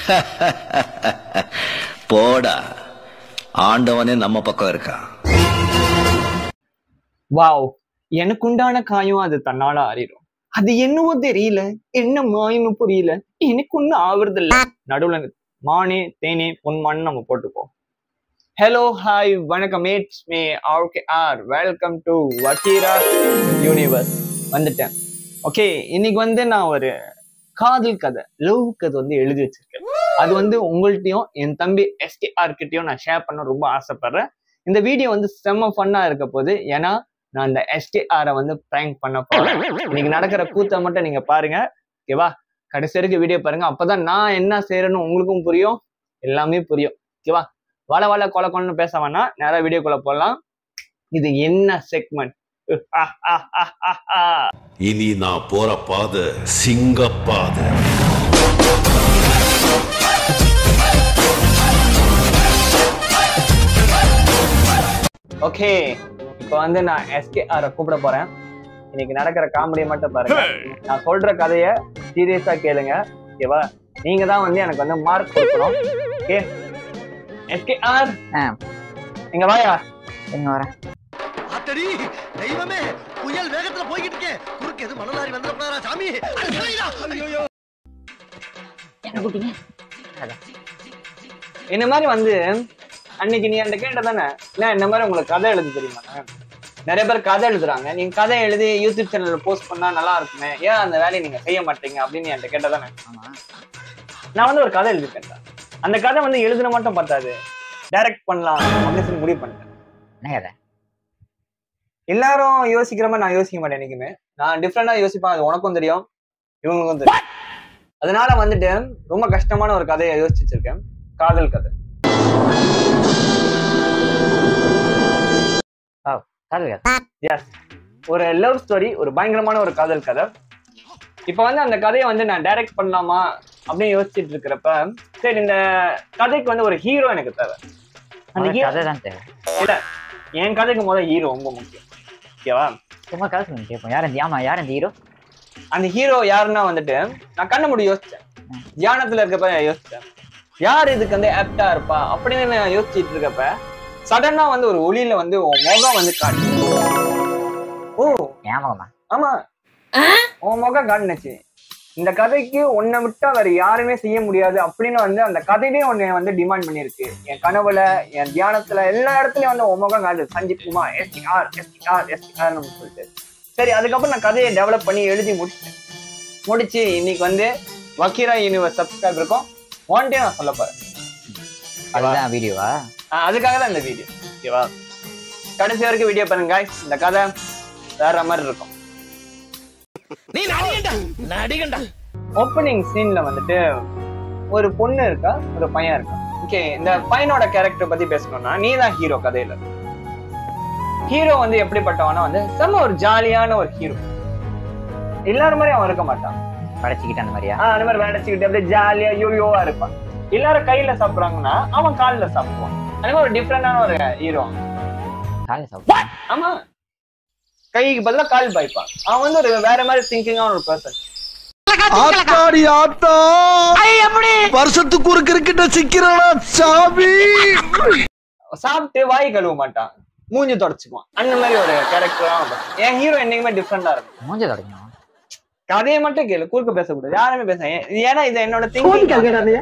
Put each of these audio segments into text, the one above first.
போடா ஆண்டவனே நம்ம பக்கம் இருக்கான் வாவ் எனக்குண்டான காயம் அது தன்னால அறியும் அது என்னவோ தெரியல என்ன மாயன்னு புரியல எனக்கு ஒண்ணும் ஆவறது இல்ல நடுவுல மானே தேனே பொன்மான்னு நம்ம போட்டுப்போம் ஹலோ ஹாய் வணக்கம் மேட்ஸ் மே ஆர்கே ஆர் வெல்கம் டு வக்கீரா யூனிவர்ஸ் வந்துட்டேன் ஓகே இன்னைக்கு வந்து நான் ஒரு காதல் கதை லவ் கதை வந்து எழுதி வச்சிருக்கேன் அது வந்து உங்கள்கிட்டயும் என் தம்பி எஸ்கேஆர் கிட்டயும் நான் ஷேர் பண்ண ரொம்ப ஆசைப்படுறேன் இந்த வீடியோ வந்து செம்ம ஃபன்னா இருக்க போகுது ஏன்னா நான் இந்த எஸ்கேஆரை வந்து ப்ராங்க் பண்ண போறேன் இன்னைக்கு நடக்கிற கூத்தை மட்டும் நீங்க பாருங்க ஓகேவா கடைசி வரைக்கும் வீடியோ பாருங்க அப்பதான் நான் என்ன செய்யறேன்னு உங்களுக்கும் புரியும் எல்லாமே புரியும் ஓகேவா வள வள கொலை கொலன்னு பேச வேணாம் நேரா வீடியோக்குள்ள போடலாம் இது என்ன செக்மெண்ட் இனி நான் போற பாதை சிங்க பாதை ஓகே இப்போ வந்து நான் எஸ்கேஆரை கூப்பிட போறேன் இன்னைக்கு நடக்கிற காமெடியை மட்டும் பாருங்க நான் சொல்ற கதைய சீரியஸா கேளுங்க ஓகேவா நீங்க தான் வந்து எனக்கு வந்து மார்க் கொடுக்கணும் ஓகே எஸ்கேஆர் ஆ. இங்க வாயா எங்க வரேன் ஆத்தடி தெய்வமே புயல் வேகத்துல போய்கிட்டு இருக்கேன் குறுக்கு எது மணலாரி வந்துடக்கூடாதா சாமி ஐயோ என்ன கூட்டிங்க இந்த மாதிரி வந்து அன்னைக்கு நீ என்கிட்ட கேட்ட தானே என்ன இந்த மாதிரி உங்களுக்கு கதை எழுத தெரியுமா நிறைய பேர் கதை எழுதுறாங்க நீங்க கதை எழுதி யூடியூப் சேனல்ல போஸ்ட் பண்ணா நல்லா இருக்குமே ஏன் அந்த வேலையை நீங்க செய்ய மாட்டீங்க அப்படின்னு நீ என்கிட்ட கேட்ட தானே ஆமா நான் வந்து ஒரு கதை எழுதிருக்கேன் அந்த கதை வந்து எழுதுன மட்டும் பத்தாது டைரக்ட் பண்ணலாம் அப்படின்னு சொல்லி முடிவு பண்ணிட்டேன் என்ன கதை எல்லாரும் யோசிக்கிற மாதிரி நான் யோசிக்க மாட்டேன் என்னைக்குமே நான் டிஃப்ரெண்டா யோசிப்பேன் அது உனக்கும் தெரியும் இவங்களுக்கும் தெரியும் அதனால வந்துட்டு ரொம்ப கஷ்டமான ஒரு கதையை யோசிச்சு வச்சிருக்கேன் காதல் கதை காதல் கதை எஸ் ஒரு லவ் ஸ்டோரி ஒரு பயங்கரமான ஒரு காதல் கதை இப்போ வந்து அந்த கதையை வந்து நான் டைரக்ட் பண்ணலாமா அப்படின்னு யோசிச்சுட்டு இருக்கிறப்ப சரி இந்த கதைக்கு வந்து ஒரு ஹீரோ எனக்கு தேவை அந்த முதல்ல hero- கதை தான் தேவை இல்ல என் கதைக்கு முதல் ஹீரோ ரொம்ப முக்கியம் ஓகேவா சும்மா கதை சொல்லுங்க கேட்போம் யார் இந்த ஆமா யார் இந்த ஹீரோ அந்த ஹீரோ யாருன்னா வந்துட்டு நான் கண்ண மூடி யோசிச்சேன் தியானத்துல இருக்கப்ப யோசிச்சேன் யார் இதுக்கு வந்து ஆப்டா இருப்பா அப்படின்னு நான் யோசிச்சுட்டு இருக்கப்ப சடனா வந்து ஒரு ஒளியில வந்து உன் முகம் வந்து காட்டு ஓ ஞாபகமா ஆமா உன் முகம் காட்டுனுச்சு இந்த கதைக்கு உன்னை விட்டா வேற யாருமே செய்ய முடியாது அப்படின்னு வந்து அந்த கதையிலே உன்னை வந்து டிமாண்ட் பண்ணிருக்கு என் கனவுல என் தியானத்துல எல்லா இடத்துலயும் வந்து உன் முகம் காட்டுது Sanjith Kumar STR STR STR சொல்லிட்டு சரி அதுக்கப்புறம் நான் கதையை டெவலப் பண்ணி எழுதி முடிச்சிட்டேன் முடிச்சு இன்னைக்கு வந்து வக்கீரா யூனிவர்ஸ் சப்ஸ்கிரைப் இருக்கும் ஒன் டே நான் சொல்ல போறேன் அதுதான் வீடியோவா ஆஹ் அதுக்காக தான் இந்த வீடியோ ஓகேவா கடைசி வரைக்கும் வீடியோ பாருங்க guys. இந்த கதை வேற மாதிரி இருக்கும் நீ நடிகண்டா நடிகண்டா ஓப்பனிங் சீன்ல வந்துட்டு ஒரு பொண்ணு இருக்கா ஒரு பையன் இருக்கா ஓகே இந்த பையனோட கேரக்டர் பத்தி பேசணும்னா நீ தான் ஹீரோ கதையில ஹீரோ வந்து எப்படிப்பட்டவனா வந்து செம்ம ஒரு ஜாலியான ஒரு ஹீரோ எல்லாரும் மாதிரி அவன் இருக்க மாட்டான் படைச்சிக்கிட்டு அந்த மாதிரியா ஆஹ் அந்த மாதிரி வேடச்சுக்கிட்டு அப்படியே ஜாலியா யோயோவா இருப்பான் எல்லாரும் கையில சாப்பிடுறாங்கன்னா அவன் கால்ல சாப்பிடுவான் அந்த மாதிரி ஒரு டிஃப்ரெண்டான ஒரு ஹீரோ காலை சாப்பிடுவேன் ஆமா கைக்கு பதிலா கால் பாய்ப்பான் அவன் வந்து ஒரு வேற மாதிரி திங்கிங்கான ஒரு பர்சன் ஆத்தாடி ஆத்தா வருஷத்துக்கு ஒரு கிரிக்கெட்ட சிக்கிறடா சாமி சாப்பிட்டு வாய் கழுவ மாட்டான் மூஞ்சி தொடச்சுக்குவான் அந்த மாதிரி ஒரு கேரக்டர் என் ஹீரோ என்னைக்குமே டிஃப்ரெண்டா இருக்கும் மூஞ்ச தொடக்கணும் கதையை மட்டும் கேளு குறுக்க பேசக்கூடாது யாருமே பேச ஏன்னா இது என்னோட திங்கிங்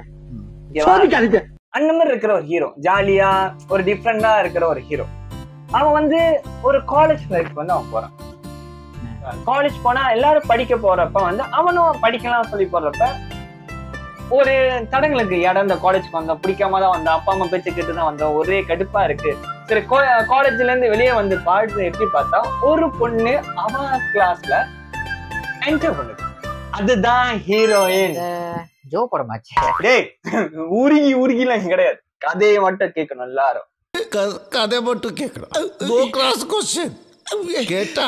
அந்த மாதிரி இருக்கிற ஒரு ஹீரோ ஜாலியா ஒரு டிஃப்ரெண்டா இருக்கிற ஒரு ஹீரோ அவன் வந்து ஒரு காலேஜ் லைஃப் வந்து அவன் போறான் காலேஜ் போனா எல்லாரும் படிக்க போறப்ப வந்து அவனும் படிக்கலாம் சொல்லி போறப்ப ஒரு தடங்களுக்கு இடம் இந்த காலேஜ்க்கு வந்தோம் பிடிக்காம தான் வந்தோம் அப்பா அம்மா பேச்சு கேட்டு தான் வந்தோம் ஒரே கடுப்பா இருக்கு சரி காலேஜ்ல இருந்து வெளியே வந்து பாட்டு எப்படி பார்த்தா ஒரு பொண்ணு அவன் கிளாஸ்ல என்டர் பண்ணுது அதுதான் ஹீரோயின் ஜோ படமாச்சு டேய் உருகி உருகிலாம் கிடையாது கதையை மட்டும் கேட்கணும் எல்லாரும் கதை மட்டும் கேட்கணும் நோ கிளாஸ் கொஸ்டின் கேட்டா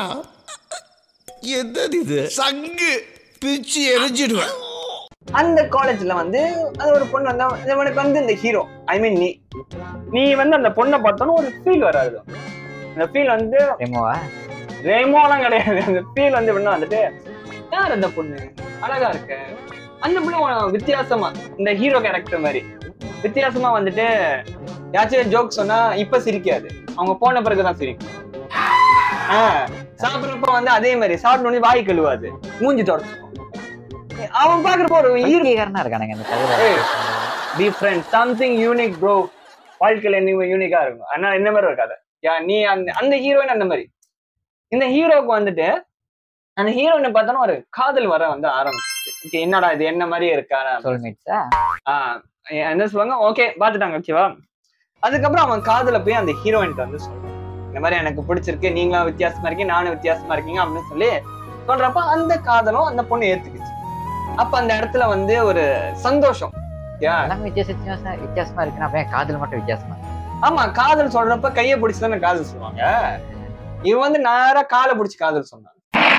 என்னது இது சங்கு பிச்சு எரிஞ்சிடுவேன் அந்த காலேஜ்ல வந்து அது ஒரு பொண்ணு வந்தா இவனுக்கு வந்து இந்த ஹீரோ ஐ மீன் நீ நீ வந்து அந்த பொண்ணை பார்த்தோன்னு ஒரு ஃபீல் வராது அந்த ஃபீல் வந்து ரெமோவா ரேமோலாம் கிடையாது அந்த ஃபீல் வந்து எப்படின்னா வந்துட்டு யார் அந்த பொண்ணு அழகா இருக்க அந்த பிள்ளை ஒரு வித்தியாசமா இந்த ஹீரோ கேரக்டர் மாதிரி வித்தியாசமா வந்துட்டு யாச்சும் ஜோக் சொன்னா இப்ப சிரிக்காது அவங்க போன பிறகுதான் சிரிக்கும் ஆஹ் சாப்பிடுறப்ப வந்து அதே மாதிரி சாப்பிட்ட உடனே வாய் கழுவாது மூஞ்சி தொடச்சுக்கும் அவன் பாக்குறப்ப ஒரு ஈர்ப்பு ஈர்க்காரனா இருக்கானுங்க இந்த கதையில ஏய். டிஃப்ரெண்ட் சம்திங் யூனிக் ப்ரோ வாழ்க்கையில என்னைக்குமே யூனிக்கா இருக்கும் ஆனா என்ன மாதிரி இருக்காது யா நீ அந்த அந்த ஹீரோயின் அந்த மாதிரி இந்த ஹீரோக்கு வந்துட்டு அந்த ஹீரோயினை பார்த்தோன்னா ஒரு காதல் வர வந்து ஆரம்பிச்சு Okay, என்னடா இது என்ன மாதிரியே இருக்கா சோல்மேட்ஸா ஆஹ் என்ன சொல்லுவாங்க ஓகே பாத்துட்டாங்க ஓகேவா அதுக்கப்புறம் அவன் காதுல போய் அந்த ஹீரோயின்ட்ட வந்து சொல்றான் இந்த மாதிரி எனக்கு பிடிச்சிருக்கு நீங்களும் வித்தியாசமா இருக்கீங்க நானும் வித்தியாசமா இருக்கீங்க அப்படின்னு சொல்லி சொல்றப்ப அந்த காதலும் அந்த பொண்ணு ஏத்துக்குச்சு அப்ப அந்த இடத்துல வந்து ஒரு சந்தோஷம் யா எல்லாமே வித்தியாச வித்தியாசமா வித்தியாசமா இருக்குன்னா அப்படியே காதல் மட்டும் வித்தியாசமா இருக்கு. ஆமா காதல் சொல்றப்ப கைய பிடிச்சு தானே காதல் சொல்லுவாங்க இவன் வந்து நேரா காலை பிடிச்சு காதல் சொன்னான்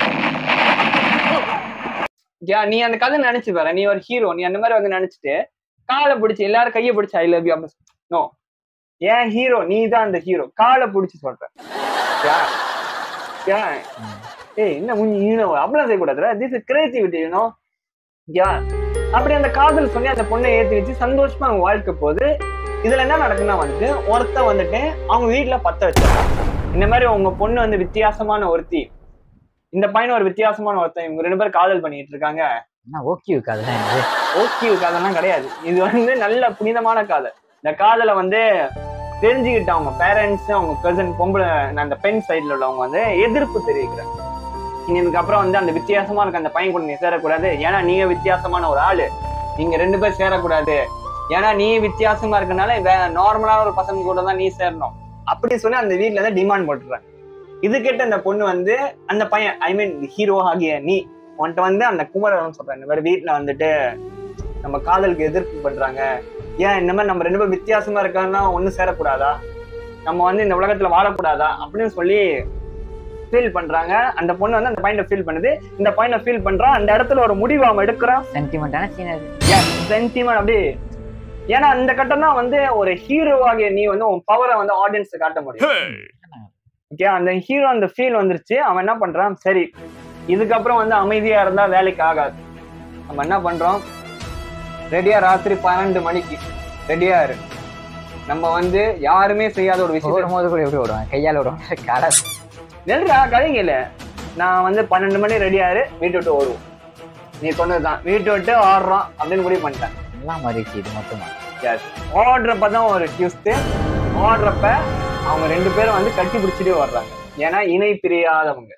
யா நீ அந்த கதை நினைச்சு பாரு நீ ஒரு ஹீரோ நீ அந்த மாதிரி வந்து நினைச்சிட்டு காலை பிடிச்சு எல்லாரும் கைய பிடிச்சு ஐ லவ் யூ அப்படின்னு நோ ஏன் ஹீரோ நீ தான் அந்த ஹீரோ காலை பிடிச்சு சொல்ற யா யா ம். ஏய் என்ன முஞ்சி ஈனோ அப்படிலாம் செய்யக்கூடாதுல this is creativity you know yeah அப்படி அந்த காதல் சொல்லி அந்த பொண்ணை ஏத்தி வச்சு சந்தோஷமா அவங்க வாழ்க்கை போகுது இதுல என்ன நடக்குன்னா வந்துட்டு ஒருத்தன் வந்துட்டு அவங்க வீட்டுல பத்த வச்சாங்க இந்த மாதிரி உங்க பொண்ணு வந்து வித்தியாசமான ஒருத்தி இந்த பையன் ஒரு வித்தியாசமான ஒருத்தன் இவங்க ரெண்டு பேரும் காதல் பண்ணிட்டு இருக்காங்க என்ன ஓகே காதல் இது ஓகே காதல்லாம் கிடையாது இது வந்து நல்ல புனிதமான காதல் இந்த காதலை வந்து தெரிஞ்சுக்கிட்டு அவங்க பேரண்ட்ஸ் அவங்க கசன் பொம்பளை அந்த பெண் சைடுல உள்ளவங்க வந்து எதிர்ப்பு தெரிவிக்கிறாங்க இனி இதுக்கப்புறம் வந்து அந்த வித்தியாசமா இருக்க அந்த பையன் கூட நீ சேரக்கூடாது ஏன்னா நீங்க வித்தியாசமான ஒரு ஆளு நீங்க ரெண்டு பேர் சேரக்கூடாது ஏன்னா நீ வித்தியாசமா இருக்கனால வேற நார்மலான ஒரு பசங்க கூட தான் நீ சேரணும் அப்படி சொல்லி அந்த வீட்ல இருந்து டிமாண்ட் போட்டுறாங்க இது கேட்ட அந்த பொண்ணு வந்து அந்த பையன் ஐ மீன் ஹீரோ ஆகிய நீ உன்கிட்ட வந்து அந்த குமரன் சொல்றேன் இந்த மாதிரி வீட்டுல வந்துட்டு நம்ம காதலுக்கு எதிர்ப்பு பண்றாங்க ஏன் இந்த மாதிரி நம்ம ரெண்டு பேரும் வித்தியாசமா இருக்காங்கன்னா ஒண்ணு சேரக்கூடாதா நம்ம வந்து இந்த உலகத்துல வாழக்கூடாதா அப்படின்னு சொல்லி ஃபீல் பண்றாங்க அந்த பொண்ணு வந்து அந்த பையனை ஃபீல் பண்ணுது இந்த பையனை ஃபீல் பண்றான் அந்த இடத்துல ஒரு முடிவு அவன் எடுக்கிறான் சென்டிமெண்டான சீன் அது சென்டிமெண்ட் அப்படி ஏன்னா அந்த கட்டம் தான் வந்து ஒரு ஹீரோவாகிய நீ வந்து உன் பவரை வந்து ஆடியன்ஸ் காட்ட முடியும் ஓகே அந்த ஹீரோ அந்த ஃபீல் வந்துருச்சு அவன் என்ன பண்றான் சரி இதுக்கப்புறம் வந்து அமைதியா இருந்தா வேலைக்கு ஆகாது நம்ம என்ன பண்றோம் ரெடியா ராத்திரி பன்னெண்டு மணிக்கு ரெடியா இரு நம்ம வந்து யாருமே செய்யாத ஒரு விஷயம் ஓடும் போது கூட எப்படி ஓடுவான் கையால ஓடுவான் கடை நெல்றா கதைங்கல நான் வந்து பன்னெண்டு மணி ரெடியா இரு வீட்டு விட்டு ஓடுவோம் நீ சொன்னதுதான் வீட்டு விட்டு ஓடுறோம் அப்படின்னு முடிவு பண்ணிட்டேன் எல்லாம் மாறிடுச்சு இது மொத்தமா Yes. ஓடுறப்ப தான் ஒரு டியூஸ்ட் ஓடுறப்ப அவங்க ரெண்டு பேரும் வந்து கட்டி பிடிச்சிட்டே வர்றாங்க ஏன்னா இணை பிரியாதவங்க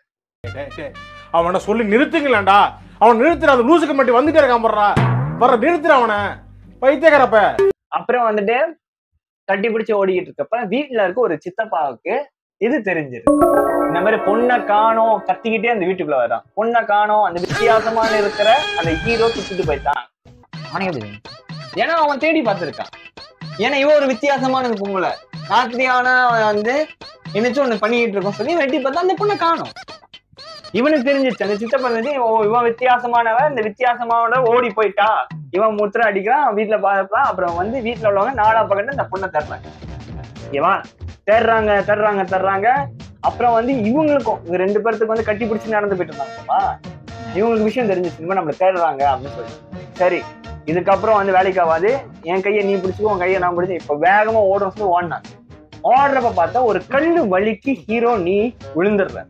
அவனை சொல்லி நிறுத்துங்களேன்டா அவன் நிறுத்துற அந்த லூசுக்கு மட்டும் வந்துட்டே இருக்கான் போடுறா வர நிறுத்துற அவனை பைத்தியக்காரப்ப அப்புறம் வந்துட்டு கட்டி பிடிச்சு ஓடிக்கிட்டு இருக்கப்ப வீட்டுல இருக்க ஒரு சித்தப்பாவுக்கு இது தெரிஞ்சது இந்த மாதிரி பொண்ணை காணோம் கத்திக்கிட்டே அந்த வீட்டுக்குள்ள வரான் பொண்ணை காணோம் அந்த வித்தியாசமான இருக்கிற அந்த ஹீரோ சுத்திட்டு போயிட்டான் அவனுக்கு எப்படி தெரியும்? ஏன்னா அவன் தேடி பார்த்திருக்கான் ஏன்னா இவன் ஒரு வித்தியாசமான பொம்பளை ராத்திரியான வந்து என்னச்சும் ஒண்ணு பண்ணிக்கிட்டு இருக்கோம் சொல்லி வெட்டி பார்த்தா அந்த பொண்ணை காணோம் இவனுக்கு தெரிஞ்சிச்சு அந்த சித்தப்பா தெரிஞ்சு ஓ இவன் வித்தியாசமானவன் இந்த வித்தியாசமானவன் ஓடி போயிட்டா இவன் முத்திரை அடிக்கிறான் வீட்டுல பார்ப்பான் அப்புறம் வந்து வீட்டுல உள்ளவங்க நாடா பக்கத்து இந்த பொண்ணை தர்றாங்க இவன் தேடுறாங்க தர்றாங்க தர்றாங்க அப்புறம் வந்து இவங்களுக்கும் இவங்க ரெண்டு பேர்த்துக்கு வந்து கட்டி பிடிச்சி நடந்து போயிட்டு இருந்தாங்கம்மா இவங்களுக்கு விஷயம் தெரிஞ்சிச்சு இந்த மாதிரி நம்மள தேடுறாங்க அப்படின்னு சொல்லி சரி இதுக்கப்புறம் வந்து வேலைக்கு ஆகாது என் கையை நீ பிடிச்சிக்கோ உன் கையை நான் பிடிச்சி இப்ப வேகமா ஓடுற சொல்லி ஓடினாங்க ஓடுறப்ப பார்த்தா ஒரு கல்லு வலிக்கு ஹீரோ நீ விழுந்துடுற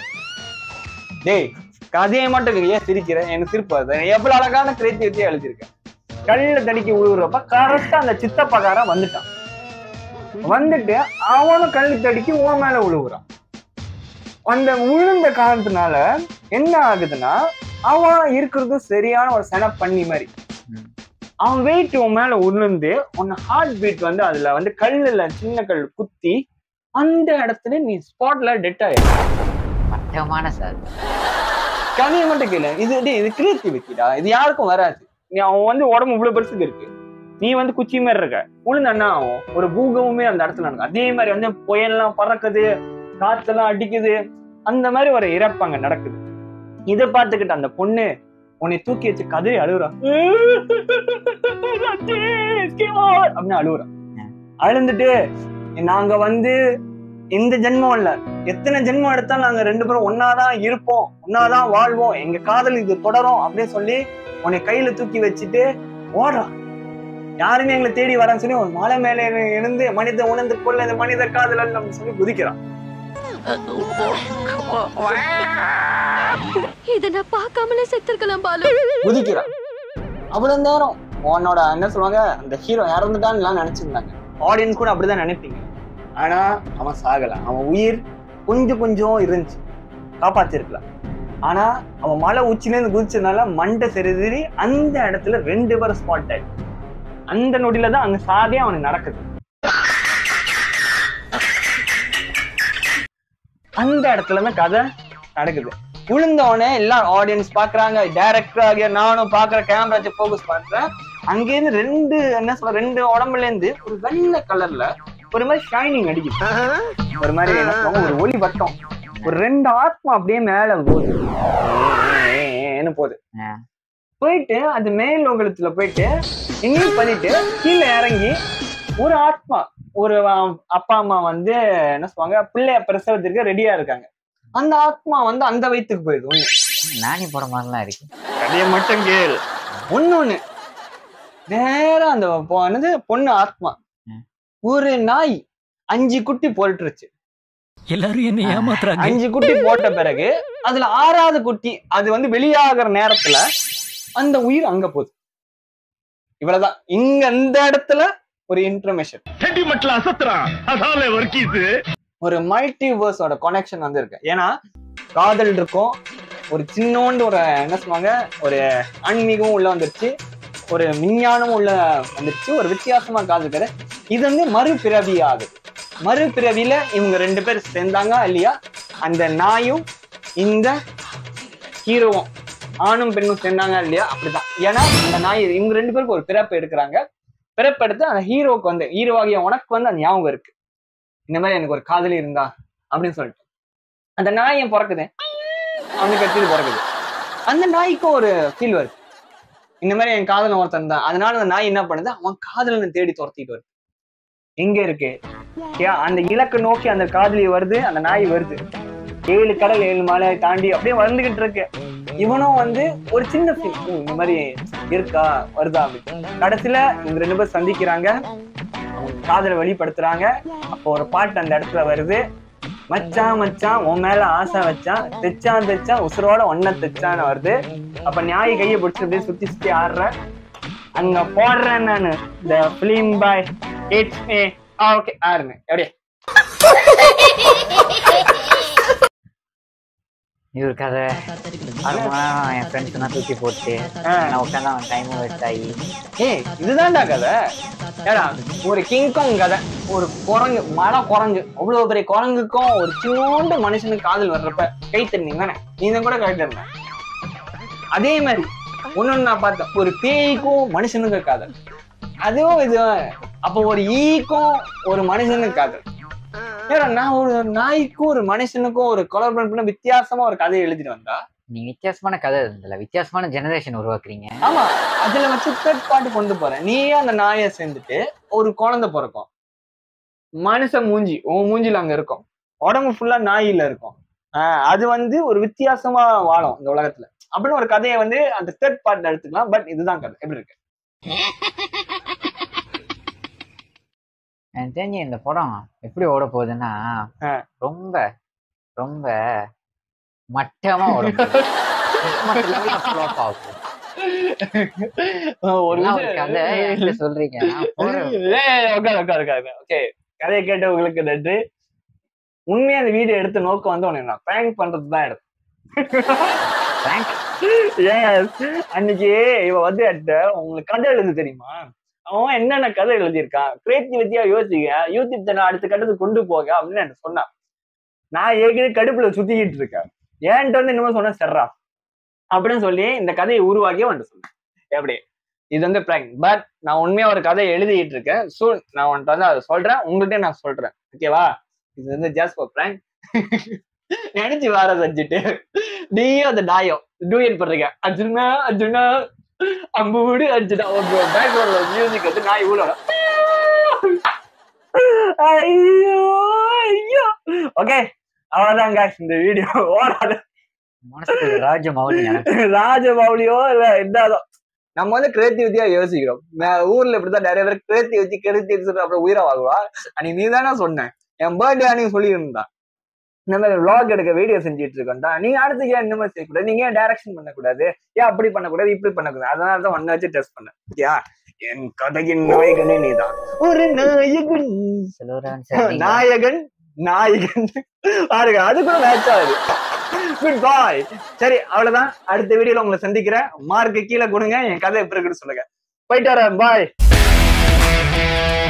டேய் கதையை மட்டும் நீ ஏன் சிரிக்கிற எனக்கு சிரிப்பு வருது நீ எவ்வளவு அழகான கிரியேட்டிவிட்டியா எழுதியிருக்க கல்ல தடிக்கி விழுகுறப்ப கரெக்டா அந்த சித்தப்பகாரன் வந்துட்டான் வந்துட்டு அவனும் கல்லு தடிக்கி உன் மேல விழுகுறான் அந்த விழுந்த காரணத்தினால என்ன ஆகுதுன்னா அவன் இருக்கிறது சரியான ஒரு சென பண்ணி மாதிரி ம். அவன் வெயிட் உன் மேல உளுந்து உன் ஹார்ட் பீட் வந்து அதுல வந்து கல்லுல சின்ன கல் குத்தி அந்த இடத்துல நீ ஸ்பாட்ல டெட் ஆயிடும் மட்டமான சார் கதையை மட்டும் கேளு இது டேய், இது கிரியேட்டிவிட்டிடா இது யாருக்கும் வராது நீ அவன் வந்து உடம்பு இவ்வளவு பெருசுக்கு இருக்கு நீ வந்து குச்சி மாதிரி இருக்க உளுந்து என்ன ஆகும் ஒரு பூகமுமே அந்த இடத்துல நடக்கும் அதே மாதிரி வந்து புயல்லாம் பறக்குது காத்தெல்லாம் அடிக்குது அந்த மாதிரி ஒரு இறப்பு அங்க நடக்குது இதை பார்த்துக்கிட்ட அந்த பொண்ணு உன்னை தூக்கி வச்சு கதறி அழுகுறா அப்படின்னு அழுகுறா அழுந்துட்டு நாங்க வந்து இந்த ஜென்மம் இல்ல எத்தனை ஜென்மம் எடுத்தாலும் நாங்க ரெண்டு பேரும் ஒன்னாதான் இருப்போம் ஒன்னாதான் வாழ்வோம் எங்க காதல் இது தொடரும் அப்படின்னு சொல்லி உன்னை கையில தூக்கி வச்சுட்டு ஓடுறான் யாருமே எங்களை தேடி வரேன்னு சொல்லி ஒரு மலை மேல இருந்து மனித உணர்ந்து கொள்ள இந்த மனித காதல் நம்ம சொல்லி குதிக்கிறான் இத நான் பார்க்காமலே செத்துருக்கலாம் பாலு குதிக்கிறான் அவ்வளவு நேரம் உன்னோட என்ன சொல்லுவாங்க அந்த ஹீரோ இறந்துட்டான்னு எல்லாம் நினைச்சிருந்தாங்க ஆடியன்ஸ் கூட அப்படிதான் நினைப்பீங்க ஆனா அவன் சாகல அவன் உயிர் கொஞ்சம் கொஞ்சம் இருந்துச்சு காப்பாத்திருக்கலாம் ஆனா அவன் மலை உச்சில இருந்து குதிச்சதுனால மண்டை செருதிரி அந்த இடத்துல ரெண்டு பேரும் ஸ்பாட் ஆயிடுச்சு அந்த நொடியில தான் அங்க சாகே அவனுக்கு நடக்குது அந்த இடத்துல தான் கதை நடக்குது விழுந்தவனே எல்லாம் ஆடியன்ஸ் பாக்குறாங்க டைரக்டர் ஆகிய நானும் பாக்குற கேமரா ஃபோக்கஸ் பண்றேன் அங்கேருந்து ரெண்டு என்ன சொல்ற ரெண்டு உடம்புல இருந்து ஒரு வெள்ளை கலர்ல ஒரு மாதிரி ஷைனிங் அடிக்குது ஒரு மாதிரி என்ன சொல்லுவாங்க ஒரு ஒளி வட்டம் ஒரு ரெண்டு ஆத்மா அப்படியே மேல போகுது ஏன்னு போகுது ஆ. போயிட்டு அது மேல் லோகத்துல போயிட்டு இன்னும் பண்ணிட்டு கீழே இறங்கி ஒரு ஆத்மா ஒரு அஹ், அப்பா அம்மா வந்து என்ன சொல்லுவாங்க பிள்ளைய பிரசவத்திற்கு ரெடியா இருக்காங்க அந்த ஆத்மா வந்து அந்த வயித்துக்கு போயிடுது ஒண்ணு நானி போட மாதிரிலாம் இருக்கு கதையை மட்டும் கேள் ஒண்ணு ஒண்ணு நேரா அந்த பொ- என்னது பொண்ணு ஆத்மா ம். ஒரு நாய் அஞ்சு குட்டி போட்டுருச்சு எல்லாரும் என்ன ஏமாத்துறாங்க அஞ்சு குட்டி போட்ட பிறகு அதுல ஆறாவது குட்டி அது வந்து வெளியாகிற நேரத்துல அந்த உயிர் அங்க போகுது இவ்வளவுதான் இங்க அந்த இடத்துல ஒரு இன்ஃபர்மேஷன் சென்டிமெண்ட்ல அசத்துறான் அதால வர்க்கீஸ் ஒரு மல்டிவர்ஸோட கனெக்ஷன் வந்து இருக்கு ஏன்னா காதல் இருக்கும் ஒரு சின்னோண்டு ஒரு என்ன சொல்லுவாங்க ஒரு ஆன்மீகமும் உள்ள வந்துருச்சு ஒரு விஞ்ஞானமும் உள்ள வந்துருச்சு ஒரு வித்தியாசமா காதல் இது வந்து மறுபிறவி ஆகுது மறுபிறவியில இவங்க ரெண்டு பேர் சேர்ந்தாங்க இல்லையா அந்த நாயும் இந்த ஹீரோவும் ஆணும் பெண்ணும் சேர்ந்தாங்க இல்லையா அப்படிதான் ஏன்னா அந்த நாய் இவங்க ரெண்டு பேருக்கு ஒரு பிறப்பு எடுக்கிறாங்க பிறப்பு எடுத்து அந்த ஹீரோவுக்கு வந்து ஹீரோவாகிய உனக்கு வந்து அந்த ஞாபகம் இருக்கு இந்த மாதிரி எனக்கு ஒரு காதலி இருந்தா அப்படின்னு சொல்லிட்டு அந்த நாய் ஏன் பிறக்குது அவனுக்கு அடுத்தது பிறக்குது அந்த நாய்க்கும் ஒரு ஃபீல் வருது இந்த மாதிரி என் காதலன் ஒருத்தன் தான் அதனால அந்த நாய் என்ன பண்ணுது அவன் காதலனை தேடி துரத்திட்டு வருது எங்க இருக்கு ஏன் அந்த இலக்கை நோக்கி அந்த காதலி வருது அந்த நாய் வருது ஏழு கடல் ஏழு மலை தாண்டி அப்படியே வந்துகிட்டு இருக்கு இவனும் வந்து ஒரு சின்ன ஃபீல் இந்த மாதிரி இருக்கா வருதா அப்படின்னு கடைசியில இவங்க ரெண்டு பேரும் சந்திக்கிறாங்க அவங்க காதலை வெளிப்படுத்துறாங்க அப்போ ஒரு பாட்டு அந்த இடத்துல வருது மச்சான் மச்சான் உன் மேல ஆசை வச்சான் தைச்சான் தைச்சான் உசுரோட ஒன்ன தைச்சான்னு வருது அப்ப நியாய கையை பிடிச்சி அப்படியே சுத்தி சுத்தி ஆடுற அங்க போடுறேன் நானு இந்த film bye it's may okay ஆருங்க எப்படியே இவர் கதை அரை மணி நேரம் என் ஃப்ரெண்ட்ஸ் எல்லாம் தூக்கி போட்டு ஆ. நான் உட்காந்து அவன் டைமும் வேஸ்ட் ஆகி ஏய் இதுதான்டா கதை ஏடா ஒரு கிங்காங் கதை ஒரு குரங்கு மலை குரங்கு அவ்வளவு பெரிய குரங்குக்கும் ஒரு சின்னோண்டு மனுஷனுக்கு காதல் வர்றப்ப கை தண்ணீங்க தானே நீ கூட கை தருங்க அதே மாதிரி ஒன்னொன்னு நான் பார்த்தேன் ஒரு பேய்க்கும் மனுஷனுக்கு காதல் அதுவும் இது அப்போ ஒரு ஈக்கும் ஒரு மனுஷனுக்கு காதல் ஏடா நான் ஒரு நாய்க்கும் ஒரு மனுஷனுக்கும் ஒரு கொலபரேட் பண்ண வித்தியாசமா ஒரு கதையை எழுதிட்டு வந்தா நீங்க வித்தியாசமான கதை இருந்தல வித்தியாசமான ஜெனரேஷன் உருவாக்குறீங்க ஆமா அதுல வச்சு தேர்ட் பார்ட்டி கொண்டு போறேன் நீயே அந்த நாயை சேர்ந்துட்டு ஒரு குழந்தை பிறக்கும் மனுஷன் மூஞ்சி உன் மூஞ்சில அங்க இருக்கும் உடம்பு ஃபுல்லா நாயில இருக்கும் ஆஹ் அது வந்து ஒரு வித்தியாசமா வாழும் இந்த உலகத்துல அப்படின்னு ஒரு கதையை வந்து அந்த தேர்ட் பார்ட் எடுத்துக்கலாம் பட் இதுதான் கதை எப்படி இருக்கு எனக்கு தெரிஞ்சு இந்த படம் எப்படி ஓட போகுதுன்னா ஆ. ரொம்ப ரொம்ப மட்டமா ஓட போகுது மத்த level of flop ஆக போகுது. ஒரு எல்லாம் ஒரு கதை என்கிட்ட சொல்றீங்க நான் போறேன். ஓகே கதையை கேட்டவங்களுக்கு நன்றி உண்மையா அந்த வீடியோ எடுத்த நோக்கம் வந்து உனக்கு நான் பிராங்க் பண்றது தான் எடுத்தேன் Prank? Yes. அன்னைக்கு இவ வந்து என்கிட்ட உங்களுக்கு கதை எழுது தெரியுமா அவன் என்னென்ன கதை எழுதியிருக்கான் கிரியேட்டிவிட்டியா யோசிக்க யூடியூப் சேனல் அடுத்த கட்டத்துக்கு கொண்டு போக அப்படின்னு என்கிட்ட சொன்னான் நான் ஏற்கனவே கடுப்புல சுத்திக்கிட்டு இருக்கேன் ஏன்ட்டு வந்து இன்னமும் சொன்ன செர்றா அப்படின்னு சொல்லி இந்த கதையை உருவாக்கி வந்துட்டு சொன்னேன் எப்படி இது வந்து பிராங்க் பட் நான் உண்மையா ஒரு கதையை எழுதிட்டு இருக்கேன் ஸோ நான் உன்கிட்ட வந்து அதை சொல்றேன் உங்கள்கிட்ட நான் சொல்றேன் ஓகேவா இது வந்து ஜாஸ்ட் ஃபார் பிராங்க் நினைச்சு வேற செஞ்சுட்டு நீயும் அந்த நாயம் டூயட் பண்றீங்க அர்ஜுனா அர்ஜுனா அம்புடு அர்ஜுனா பேக்ரவுண்ட்ல மியூசிக் வந்து நாய் ஊழல ஐயோ ஐயோ ஓகே அவ்வளவுதான் guys இந்த வீடியோ ஓடாது மனசுக்கு ராஜ மௌலி எனக்கு ராஜபவுலியோ இல்ல என்னதோ நம்ம வந்து கிரியேட்டிவிட்டியா யோசிக்கிறோம் நான் ஊர்ல இப்படிதான் நிறைய பேர் கிரியேட்டிவிட்டி கிரியேட்டிவிட்டி அப்புறம் உயிரை வாங்குவா அன்னைக்கு நீ தானே சொன்ன என் பர்த்டே அன்னைக்கு சொல்லியிருந்தான் இந்த மாதிரி vlog எடுக்க வீடியோ செஞ்சுட்டு இருக்கோம்டா நீங்க அடுத்து ஏன் இந்த மாதிரி செய்யக்கூடாது நீங்க ஏன் டைரக்ஷன் பண்ணக்கூடாது ஏன் அப்படி பண்ணக்கூடாது இப்படி பண்ணக்கூடாது அதனால தான் ஒன்ன வச்சு டெஸ்ட் பண்ணேன் ஓகேயா என் கதையின் நாயகனே நீதான் ஒரு நாயகன் செல்வராஜன் சார் நீங்க- நாயகன் நாயகன் பாருங்க அது கூட மேட்ச் ஆகுது குட் பாய் சரி அவ்வளவுதான் அடுத்த வீடியோல உங்களை சந்திக்கிறேன் மார்க்கு கீழே கொடுங்க என் கதை எப்படி இருக்குன்னு சொல்லுங்க போயிட்டு வரேன் பாய்